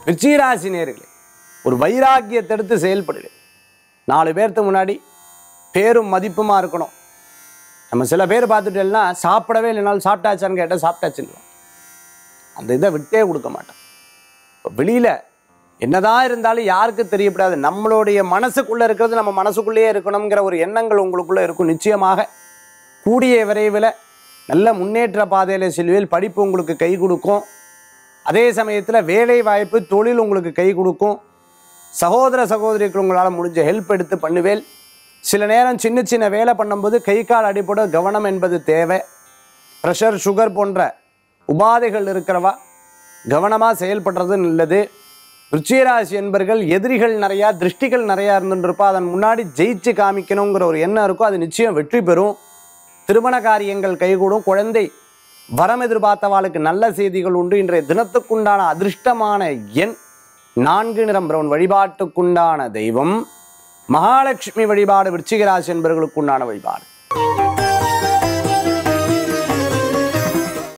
விருச்சிகராசி நேர்களே ஒரு வைராக்கியத்தை எடுத்து செயல்படுங்க நாலு பேர்த்து முன்னாடி பேரும் மதிப்புமா இருக்கணும் நம்ம சில பேர் பார்த்துட்டோம்னா சாப்பிடவே இல்லைனாலும் சாப்பிட்டாச்சான்னு கேட்டால் சாப்பிட்டாச்சுன்னு அந்த இதை விட்டே கொடுக்க மாட்டோம் இப்போ வெளியில் என்னதான் இருந்தாலும் யாருக்கு தெரியப்படாது நம்மளுடைய மனசுக்குள்ளே இருக்கிறது நம்ம மனசுக்குள்ளேயே இருக்கணுங்கிற ஒரு எண்ணங்கள் உங்களுக்குள்ளே இருக்கும் நிச்சயமாக கூடிய விரைவில் நல்ல முன்னேற்ற பாதையில் செல்வியல் படிப்பு உங்களுக்கு கை கொடுக்கும் அதே சமயத்தில் வேலை வாய்ப்பு தொழில் உங்களுக்கு கை கொடுக்கும் சகோதர சகோதரிக்கு உங்களால் முடிஞ்ச ஹெல்ப் எடுத்து பண்ணுவேல் சில நேரம் சின்ன சின்ன வேலை பண்ணும்போது கை கால் அடிப்பட கவனம் என்பது தேவை ப்ரெஷர் சுகர் போன்ற உபாதைகள் இருக்கிறவா கவனமாக செயல்படுறது நல்லது விருச்சிகராசி என்பர்கள் எதிரிகள் நிறையா திருஷ்டிகள் நிறையா இருந்துருப்பா அதன் முன்னாடி ஜெயிச்சு காமிக்கணுங்கிற ஒரு எண்ணம் இருக்கும் அது நிச்சயம் வெற்றி பெறும் திருமண காரியங்கள் கைகூடும் குழந்தை வரம் எதிர்பார்த்தவாளுக்கு நல்ல செய்திகள் உண்டு இன்றைய தினத்துக்குண்டான அதிர்ஷ்டமான எண் நான்கு நிறம் பிரவுன் வழிபாட்டுக்குண்டான தெய்வம் மகாலட்சுமி வழிபாடு விருச்சிகராசி என்பவர்களுக்குண்டான வழிபாடு